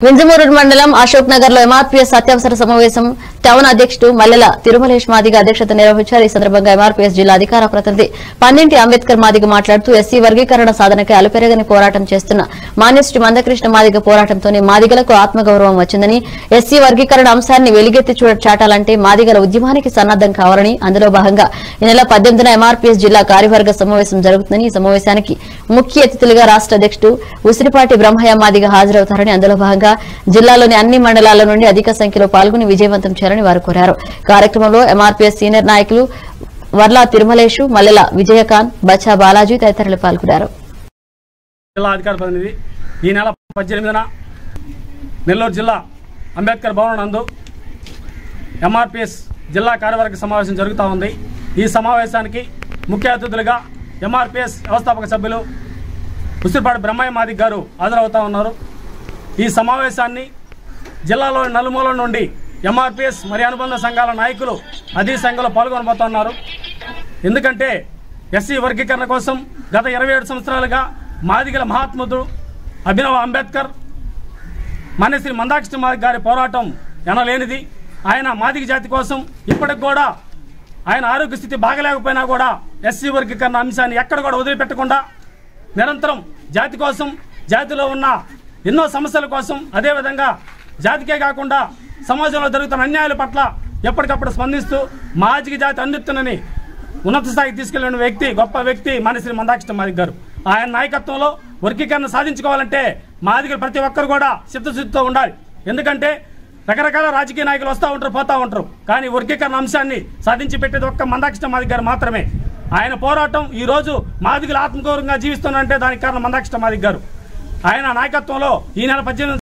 వింజమూరు మండలం అశోక్ నగర్ లో ఎంఆర్పీఎస్ అత్యవసర సమావేశం టౌన్ అధ్యక్షుడు మల్లెల తిరుమలేష్ మాదిగ అధ్యక్షత నిర్వహించారు ఈ సందర్భంగా ఎంఆర్పీఎస్ జిల్లా అధికార ప్రతినిధి పన్నింటి అంబేద్కర్ మాదిగ మాట్లాడుతూ ఎస్సీ వర్గీకరణ సాధనకై అలుపెరగని పోరాటం చేస్తున్న మాన్యశ్రీ మందకృష్ణ మాదిగ పోరాటంతోనే మాదిగలకు ఆత్మగౌరవం వచ్చిందని ఎస్సీ వర్గీకరణ అంశాన్ని వెలిగెత్తి చూడ చాటాలంటే మాదిగల ఉద్యమానికి సన్నద్దం కావాలని అందులో భాగంగా ఈ నెల పద్దెనిమిదిన ఎంఆర్పీఎస్ జిల్లా కార్యవర్గ సమావేశం జరుగుతుందని ఈ సమావేశానికి ముఖ్య అతిథులుగా రాష్ట అధ్యక్షుడు ఉసిరిపాటి బ్రహ్మయ్య మాదిగ హాజరవుతారని అందులో భాగంగా జిల్లాలోని అన్ని మండలాల నుండి అధిక సంఖ్యలో పాల్గొని విజయవంతం చేయాలని వారు కోరారు కార్యక్రమంలో ఎంఆర్పీఎస్ సీనియర్ నాయకులు వర్లా తిరుమలేషు మల్లెల విజయకాంత్ బచ్చా బాలాజీ తదితరులు పాల్గొన్నారు జిల్లా అధికార ప్రతినిధి ఈ నెల పద్దెనిమిదిన నెల్లూరు జిల్లా అంబేద్కర్ భవన్ నందు ఎంఆర్పిఎస్ జిల్లా కార్యవర్గ సమావేశం జరుగుతూ ఉంది ఈ సమావేశానికి ముఖ్య అతిథులుగా ఎంఆర్పిఎస్ వ్యవస్థాపక సభ్యులు ఉసిరిపాటి బ్రహ్మయ్య మాదిక్ గారు హాజరవుతా ఉన్నారు ఈ సమావేశాన్ని జిల్లాలోని నలుమూలల నుండి ఎంఆర్పిఎస్ మరి అనుబంధ సంఘాల నాయకులు అదే సంఘంలో పాల్గొనబోతున్నారు ఎందుకంటే ఎస్సీ వర్గీకరణ కోసం గత ఇరవై ఏడు సంవత్సరాలుగా మాదిగల మహాత్ముడు అభినవ్ అంబేద్కర్ మాన్యశ్రీ మందాకృష్ణ మాదిగ గారి పోరాటం ఎనలేనిది ఆయన మాదిగ జాతి కోసం ఇప్పటికి కూడా ఆయన ఆరోగ్య స్థితి బాగలేకపోయినా కూడా ఎస్సీ వర్గీకరణ అంశాన్ని ఎక్కడ కూడా వదిలిపెట్టకుండా నిరంతరం జాతి కోసం జాతిలో ఉన్న ఎన్నో సమస్యల కోసం అదేవిధంగా జాతికే కాకుండా సమాజంలో జరుగుతున్న అన్యాయాల పట్ల ఎప్పటికప్పుడు స్పందిస్తూ మాదిగ జాతి అన్నిత్తునని ఉన్నత స్థాయికి తీసుకెళ్లిన వ్యక్తి గొప్ప వ్యక్తి మానశ్రీ మందాకృష్ణ మాదిగ గారు ఆయన నాయకత్వంలో వర్గీకరణ సాధించుకోవాలంటే మాదిగలు ప్రతి ఒక్కరు కూడా చిత్తశుద్ధితో ఉండాలి ఎందుకంటే రకరకాల రాజకీయ నాయకులు వస్తూ ఉంటారు పోతా ఉంటారు కానీ వర్గీకరణ అంశాన్ని సాధించి పెట్టేది ఒక్క మందాకృష్ణ మాదిగ గారు మాత్రమే ఆయన పోరాటం ఈ రోజు మాదిగలు ఆత్మగౌరవంగా జీవిస్తున్నారంటే దానికి కారణం మందాకృష్ణ మాదిగ గారు ఆయన నాయకత్వంలో ఈ నెల పద్దెనిమిది